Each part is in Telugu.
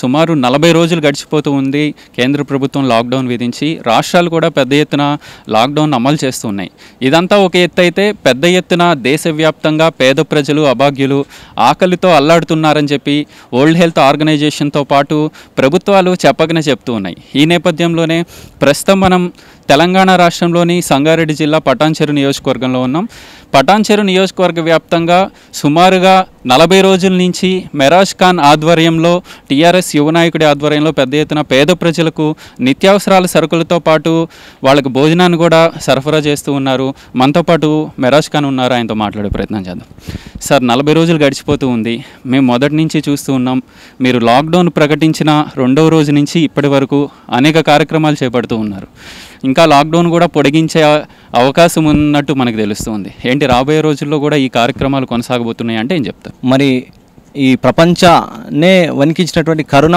సుమారు నలభై రోజులు గడిచిపోతూ ఉంది కేంద్ర ప్రభుత్వం లాక్డౌన్ విధించి రాష్ట్రాలు కూడా పెద్ద ఎత్తున లాక్డౌన్ అమలు చేస్తున్నాయి ఇదంతా ఒక ఎత్తు అయితే పెద్ద ఎత్తున దేశవ్యాప్తంగా పేద ప్రజలు అభాగ్యులు ఆకలితో అల్లాడుతున్నారని చెప్పి వరల్డ్ హెల్త్ ఆర్గనైజేషన్తో పాటు ప్రభుత్వాలు చెప్పకనే చెప్తూ ఉన్నాయి ఈ నేపథ్యంలోనే ప్రస్తుతం మనం తెలంగాణ రాష్ట్రంలోని సంగారెడ్డి జిల్లా పటాన్చెరు నియోజకవర్గంలో ఉన్నాం పటాన్చెరు నియోజకవర్గ వ్యాప్తంగా సుమారుగా నలభై రోజుల నుంచి మెరాజ్ ఖాన్ ఆధ్వర్యంలో టీఆర్ఎస్ యువ నాయకుడి ఆధ్వర్యంలో పెద్ద ఎత్తున పేద ప్రజలకు నిత్యావసరాల సరుకులతో పాటు వాళ్ళకి భోజనాన్ని కూడా సరఫరా చేస్తూ ఉన్నారు మనతో పాటు మెరాజ్ ఖాన్ ఉన్నారు ఆయనతో మాట్లాడే ప్రయత్నం చేద్దాం సార్ నలభై రోజులు గడిచిపోతూ ఉంది మేము మొదటి నుంచి చూస్తూ ఉన్నాం మీరు లాక్డౌన్ ప్రకటించిన రెండవ రోజు నుంచి ఇప్పటి వరకు అనేక కార్యక్రమాలు చేపడుతూ ఉన్నారు ఇంకా లాక్డౌన్ కూడా పొడిగించే అవకాశం ఉన్నట్టు మనకు తెలుస్తుంది ఏంటి రాబోయే రోజుల్లో కూడా ఈ కార్యక్రమాలు కొనసాగబోతున్నాయి అంటే ఏం చెప్తారు మరి ఈ ప్రపంచనే వణికించినటువంటి కరోనా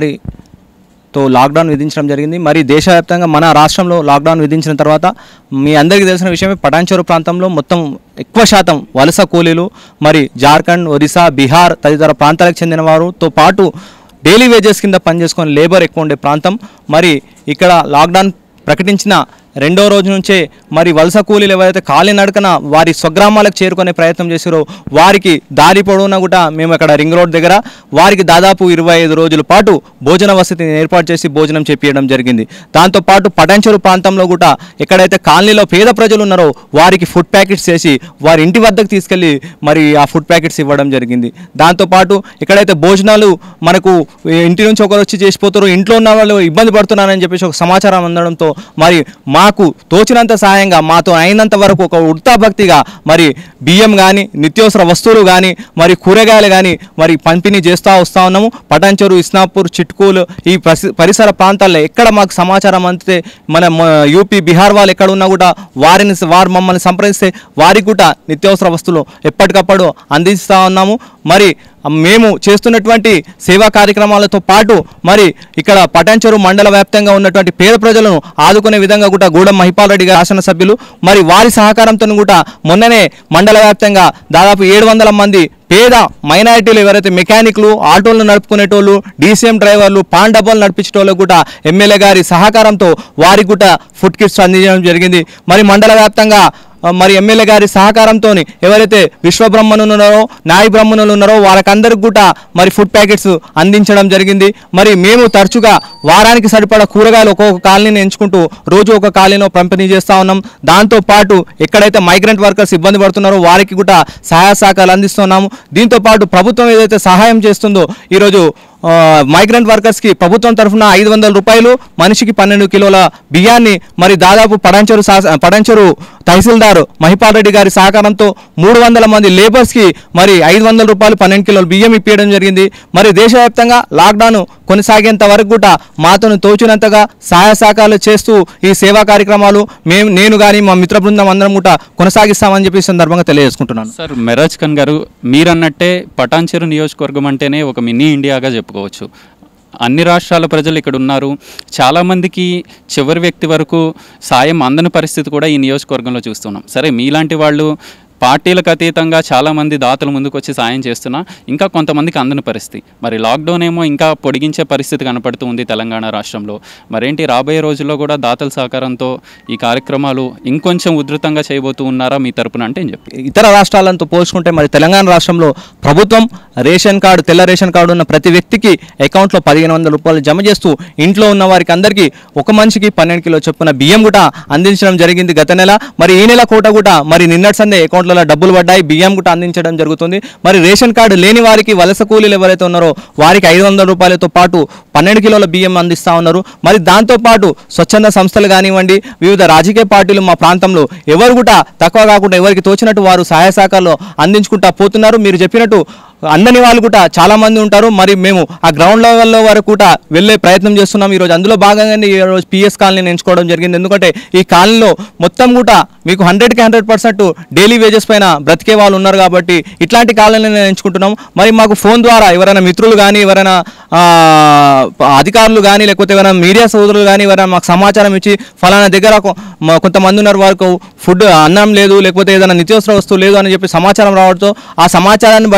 మహమ్మారితో లాక్డౌన్ విధించడం జరిగింది మరి దేశవ్యాప్తంగా మన రాష్ట్రంలో లాక్డౌన్ విధించిన తర్వాత మీ అందరికీ తెలిసిన విషయమే పటాన్చెరు ప్రాంతంలో మొత్తం ఎక్కువ శాతం వలస కూలీలు మరి జార్ఖండ్ ఒరిస్సా బీహార్ తదితర ప్రాంతాలకు చెందిన వారుతో పాటు డైలీ వేజెస్ కింద పనిచేసుకొని లేబర్ ఎక్కువ ఉండే ప్రాంతం మరి ఇక్కడ లాక్డౌన్ ప్రకటించిన రెండో రోజు నుంచే మరి వలస కూలీలు ఎవరైతే కాలినడకన వారి స్వగ్రామాలకు చేరుకునే ప్రయత్నం చేసారో వారికి దారి పొడవునా కూడా మేము అక్కడ రింగ్ రోడ్ దగ్గర వారికి దాదాపు ఇరవై ఐదు రోజుల పాటు భోజన వసతిని ఏర్పాటు చేసి భోజనం చేపించడం జరిగింది దాంతోపాటు పటాన్చెరు ప్రాంతంలో కూడా ఎక్కడైతే కాలనీలో పేద ప్రజలు ఉన్నారో వారికి ఫుడ్ ప్యాకెట్స్ చేసి వారి ఇంటి వద్దకు తీసుకెళ్ళి మరి ఆ ఫుడ్ ప్యాకెట్స్ ఇవ్వడం జరిగింది దాంతోపాటు ఎక్కడైతే భోజనాలు మనకు ఇంటి నుంచి ఒకరు వచ్చి చేసిపోతారో ఇంట్లో ఉన్న వాళ్ళు ఇబ్బంది పడుతున్నారని చెప్పేసి ఒక సమాచారం అందడంతో మరి మాకు తోచినంత సహాయంగా మాతో అయినంత వరకు ఒక ఉడతాభక్తిగా మరి బియ్యం కానీ నిత్యావసర వస్తువులు కానీ మరి కూరగాయలు కానీ మరి పంపిణీ చేస్తూ వస్తూ ఉన్నాము పటాన్చెరు ఇస్నాపూర్ చిట్కూలు ఈ ప్రసి- పరిసర ప్రాంతాల్లో ఎక్కడ మాకు సమాచారం అందితే మన మ- యూపీ బీహార్ వాళ్ళు ఎక్కడ ఉన్నా కూడా వారిని వారు మమ్మల్ని సంప్రదిస్తే వారికి కూడా నిత్యావసర వస్తువులు ఎప్పటికప్పుడు అందిస్తూ ఉన్నాము మరి మేము చేస్తున్నటువంటి సేవా కార్యక్రమాలతో పాటు మరి ఇక్కడ పటాన్చెరు మండల వ్యాప్తంగా ఉన్నటువంటి పేద ప్రజలను ఆదుకునే విధంగా కూడా గూడెం మహిపాల్ రెడ్డి గారు శాసనసభ్యులు మరి వారి సహకారంతో కూడా మొన్ననే మండల వ్యాప్తంగా దాదాపు ఏడు వందల మంది పేద మైనారిటీలు ఎవరైతే మెకానిక్లు ఆటోలను నడుపుకునేటోళ్ళు డీసీఎం డ్రైవర్లు పాన్ డబ్బాలు నడిపించేటోళ్ళు కూడా ఎమ్మెల్యే గారి సహకారంతో వారికి కూడా ఫుడ్ కిట్స్ అందించడం జరిగింది మరి మండల వ్యాప్తంగా ఆ, మరి ఎమ్మెల్యే గారి సహకారంతో ఎవరైతే విశ్వబ్రహ్మణులు ఉన్నారో నాయ బ్రహ్మణులు ఉన్నారో వాళ్ళకందరికి కూడా మరి ఫుడ్ ప్యాకెట్స్ అందించడం జరిగింది మరి మేము తరచుగా వారానికి సరిపడా కూరగాయలు ఒక్కొక్క కాలనీని ఎంచుకుంటూ రోజు ఒక కాలనీలో పంపిణీ చేస్తూ ఉన్నాం దాంతో పాటు ఎక్కడైతే మైగ్రెంట్ వర్కర్స్ ఇబ్బంది పడుతున్నారో వారికి కూడా సహాయ సహకారాలు అందిస్తున్నాము దీంతో పాటు ప్రభుత్వం ఏదైతే సహాయం చేస్తుందో ఈరోజు ఆ, మైగ్రెంట్ వర్కర్స్కి ప్రభుత్వం తరఫున ఐదు వందల రూపాయలు మనిషికి పన్నెండు కిలోల బియ్యాన్ని మరి దాదాపు పడంచెరు శాస పడంచెరు తహసీల్దార్ మహిపాల్ రెడ్డి గారి సహకారంతో మూడు వందల మంది లేబర్స్కి మరి ఐదు వందల రూపాయలు పన్నెండు కిలోల బియ్యం ఇప్పించడం జరిగింది మరి దేశవ్యాప్తంగా లాక్డౌన్ కొనసాగేంత వరకు కూడా మాతోను తోచినంతగా సహాయ సహకారాలు చేస్తూ ఈ సేవా కార్యక్రమాలు మేము నేను కానీ మా మిత్ర బృందం అందరం కూడా కొనసాగిస్తామని చెప్పి ఈ సందర్భంగా తెలియజేసుకుంటున్నాను సార్ మెరాజ్ ఖాన్ గారు మీరన్నట్టే పటాన్చెరు నియోజకవర్గం అంటేనే ఒక మినీ ఇండియాగా చెప్పుకోవచ్చు అన్ని రాష్ట్రాల ప్రజలు ఇక్కడ ఉన్నారు చాలామందికి చివరి వ్యక్తి వరకు సాయం అందని పరిస్థితి కూడా ఈ నియోజకవర్గంలో చూస్తున్నాం సరే మీలాంటి వాళ్ళు పార్టీలకు అతీతంగా చాలామంది దాతలు ముందుకు వచ్చి సాయం చేస్తున్నా ఇంకా కొంతమందికి అందని పరిస్థితి మరి లాక్డౌన్ ఏమో ఇంకా పొడిగించే పరిస్థితి కనపడుతూ ఉంది తెలంగాణ రాష్ట్రంలో మరేంటి రాబోయే రోజుల్లో కూడా దాతల సహకారంతో ఈ కార్యక్రమాలు ఇంకొంచెం ఉధృతంగా చేయబోతూ ఉన్నారా మీ తరపున అంటే ఏం చెప్పి ఇతర రాష్ట్రాలతో పోల్చుకుంటే మరి తెలంగాణ రాష్ట్రంలో ప్రభుత్వం రేషన్ కార్డు తెల్ల రేషన్ కార్డు ఉన్న ప్రతి వ్యక్తికి అకౌంట్లో పదిహేను వందల రూపాయలు జమ చేస్తూ ఇంట్లో ఉన్న వారికి అందరికీ ఒక మనిషికి పన్నెండు కిలో చొప్పున బియ్యం కూడా అందించడం జరిగింది గత నెల మరి ఈ నెల కోట కూడా మరి నిన్నటి సందే అకౌంట్లలో డబ్బులు పడ్డాయి బియ్యం కూడా అందించడం జరుగుతుంది మరి రేషన్ కార్డు లేని వారికి వలస కూలీలు ఎవరైతే ఉన్నారో వారికి ఐదు వందల రూపాయలతో పాటు పన్నెండు కిలోల బియ్యం అందిస్తూ ఉన్నారు మరి దాంతో పాటు స్వచ్ఛంద సంస్థలు కానివ్వండి వివిధ రాజకీయ పార్టీలు మా ప్రాంతంలో ఎవరు కూడా తక్కువ కాకుండా ఎవరికి తోచినట్టు వారు సహాయ సహకారాలు అందించుకుంటా పోతున్నారు మీరు చెప్పినట్టు అందని వాళ్ళు కూడా చాలా మంది ఉంటారు మరి మేము ఆ గ్రౌండ్ లెవెల్లో వరకు కూడా వెళ్ళే ప్రయత్నం చేస్తున్నాం ఈరోజు అందులో భాగంగానే ఈ రోజు పిఎస్ కాలనీని ఎంచుకోవడం జరిగింది ఎందుకంటే ఈ కాలనీలో మొత్తం కూడా మీకు హండ్రెడ్కి హండ్రెడ్ పర్సెంట్ డైలీ వేజెస్ పైన బ్రతికే వాళ్ళు ఉన్నారు కాబట్టి ఇట్లాంటి కాలనీని నేను ఎంచుకుంటున్నాం మరి మాకు ఫోన్ ద్వారా ఎవరైనా మిత్రులు కానీ ఎవరైనా ఆ, అధికారులు కానీ లేకపోతే ఎవరైనా మీడియా సోదరులు కానీ ఎవరైనా మాకు సమాచారం ఇచ్చి ఫలానా దగ్గర కొ- మా కొంతమంది ఉన్నారు వారికి ఫుడ్ అన్నం లేదు లేకపోతే ఏదైనా నిత్యావసర వస్తువు లేదు అని చెప్పి సమాచారం రావడంతో ఆ సమాచారాన్ని బట్టి మాతో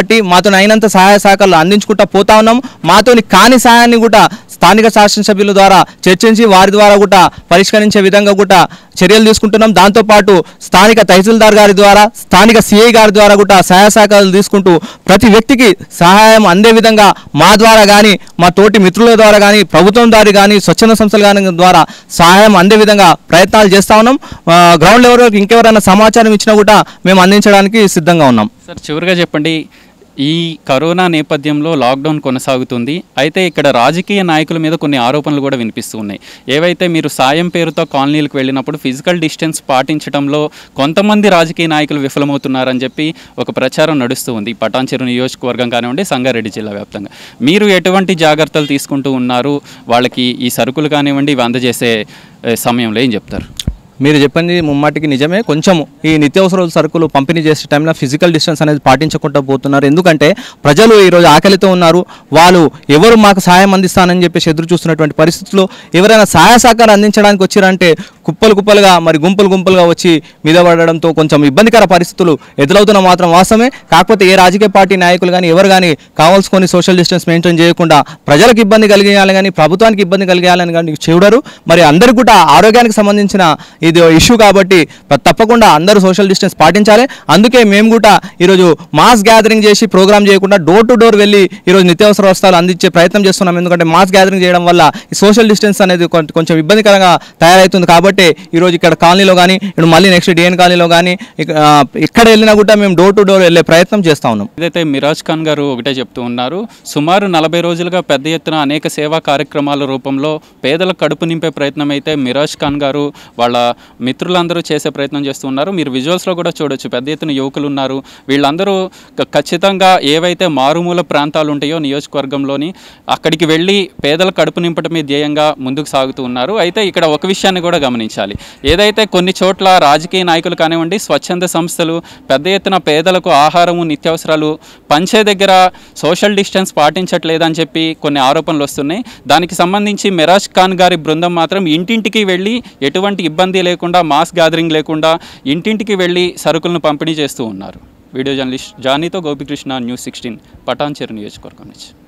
మాతో అయినంత సహాయ సహకారాలు అందించుకుంటా పోతా ఉన్నాం మాతోని కాని సహాయాన్ని కూడా స్థానిక శాసనసభ్యుల ద్వారా చర్చించి వారి ద్వారా కూడా పరిష్కరించే విధంగా కూడా చర్యలు తీసుకుంటున్నాం దాంతోపాటు స్థానిక తహసీల్దార్ గారి ద్వారా స్థానిక సిఐ గారి ద్వారా కూడా సహాయ సహకారాలు తీసుకుంటూ ప్రతి వ్యక్తికి సహాయం అందే విధంగా మా ద్వారా కానీ మా తోటి మిత్రుల ద్వారా కానీ ప్రభుత్వం ద్వారా కానీ స్వచ్ఛంద సంస్థల కానీ ద్వారా సహాయం అందే విధంగా ప్రయత్నాలు చేస్తా ఉన్నాం ఆ, గ్రౌండ్ లెవెల్ వరకు ఇంకెవరైనా సమాచారం ఇచ్చినా కూడా మేము అందించడానికి సిద్ధంగా ఉన్నాం సార్ చివరిగా చెప్పండి ఈ కరోనా నేపథ్యంలో లాక్డౌన్ కొనసాగుతుంది అయితే ఇక్కడ రాజకీయ నాయకుల మీద కొన్ని ఆరోపణలు కూడా వినిపిస్తూ ఉన్నాయి ఏవైతే మీరు సాయం పేరుతో కాలనీలకు వెళ్ళినప్పుడు ఫిజికల్ డిస్టెన్స్ పాటించడంలో కొంతమంది రాజకీయ నాయకులు విఫలమవుతున్నారని చెప్పి ఒక ప్రచారం నడుస్తూ ఉంది పటాన్చెరు నియోజకవర్గం కానివ్వండి సంగారెడ్డి జిల్లా వ్యాప్తంగా మీరు ఎటువంటి జాగ్రత్తలు తీసుకుంటూ ఉన్నారు వాళ్ళకి ఈ సరుకులు కానివ్వండి ఇవి అందజేసే ఏ, సమయంలో ఏం చెప్తారు మీరు చెప్పింది ముమ్మాటికి నిజమే కొంచెం ఈ నిత్యావసర సరుకులు పంపిణీ చేసే టైంలో ఫిజికల్ డిస్టెన్స్ అనేది పాటించకుండా పోతున్నారు ఎందుకంటే ప్రజలు ఈరోజు ఆకలితో ఉన్నారు వాళ్ళు ఎవరు మాకు సహాయం అందిస్తానని చెప్పేసి ఎదురు చూస్తున్నటువంటి పరిస్థితుల్లో ఎవరైనా సహాయ సహకారం అందించడానికి వచ్చారంటే కుప్పలు కుప్పలుగా మరి గుంపులు గుంపులుగా వచ్చి మీద పడడంతో కొంచెం ఇబ్బందికర పరిస్థితులు ఎదురవుతున్న మాత్రం వాస్తవమే కాకపోతే ఏ రాజకీయ పార్టీ నాయకులు కానీ ఎవరు కానీ కావాల్సుకొని సోషల్ డిస్టెన్స్ మెయింటైన్ చేయకుండా ప్రజలకు ఇబ్బంది కలిగేయాలని కానీ ప్రభుత్వానికి ఇబ్బంది కలిగేయాలని కానీ చూడరు మరి అందరికీ కూడా ఆరోగ్యానికి సంబంధించిన ఇది ఇష్యూ కాబట్టి ప- తప్పకుండా అందరూ సోషల్ డిస్టెన్స్ పాటించాలి అందుకే మేము కూడా ఈరోజు మాస్ గ్యాదరింగ్ చేసి ప్రోగ్రామ్ చేయకుండా డోర్ టు డోర్ వెళ్ళి ఈరోజు నిత్యావసర వస్తువులు అందించే ప్రయత్నం చేస్తున్నాం ఎందుకంటే మాస్ గ్యాదరింగ్ చేయడం వల్ల ఈ సోషల్ డిస్టెన్స్ అనేది కొంచెం కొంచెం ఇబ్బందికరంగా తయారవుతుంది కాబట్టి ఈరోజు ఇక్కడ కాలనీలో కానీ ఇప్పుడు మళ్ళీ నెక్స్ట్ డిఎన్ కాలనీలో కానీ ఇక- ఆ, ఎక్కడ వెళ్ళినా కూడా మేము డోర్ టు డోర్ వెళ్ళే ప్రయత్నం చేస్తా ఉన్నాం ఏదైతే మిరాజ్ ఖాన్ గారు ఒకటే చెప్తూ ఉన్నారు సుమారు నలభై రోజులుగా పెద్ద ఎత్తున అనేక సేవా కార్యక్రమాల రూపంలో పేదల కడుపు నింపే ప్రయత్నం అయితే మిరాజ్ ఖాన్ గారు వాళ్ళ మిత్రులందరూ చేసే ప్రయత్నం చేస్తూ ఉన్నారు మీరు విజువల్స్లో కూడా చూడొచ్చు పెద్ద ఎత్తున యువకులు ఉన్నారు వీళ్ళందరూ క- ఖచ్చితంగా ఏవైతే మారుమూల ప్రాంతాలు ఉంటాయో నియోజకవర్గంలోని అక్కడికి వెళ్ళి పేదల కడుపు నింపటమే ధ్యేయంగా ముందుకు సాగుతూ ఉన్నారు అయితే ఇక్కడ ఒక విషయాన్ని కూడా గమనించాలి ఏదైతే కొన్ని చోట్ల రాజకీయ నాయకులు కానివ్వండి స్వచ్ఛంద సంస్థలు పెద్ద ఎత్తున పేదలకు ఆహారము నిత్యావసరాలు పంచే దగ్గర సోషల్ డిస్టెన్స్ పాటించట్లేదని చెప్పి కొన్ని ఆరోపణలు వస్తున్నాయి దానికి సంబంధించి మెరాజ్ ఖాన్ గారి బృందం మాత్రం ఇంటింటికి వెళ్ళి ఎటువంటి ఇబ్బంది లేకుండా మాస్ గ్యాదరింగ్ లేకుండా ఇంటింటికి వెళ్ళి సరుకులను పంపిణీ చేస్తూ ఉన్నారు వీడియో జర్నలిస్ట్ జానీతో గోపికృష్ణ న్యూస్ సిక్స్టీన్ పటాన్చెరు నియోజకవర్గం నుంచి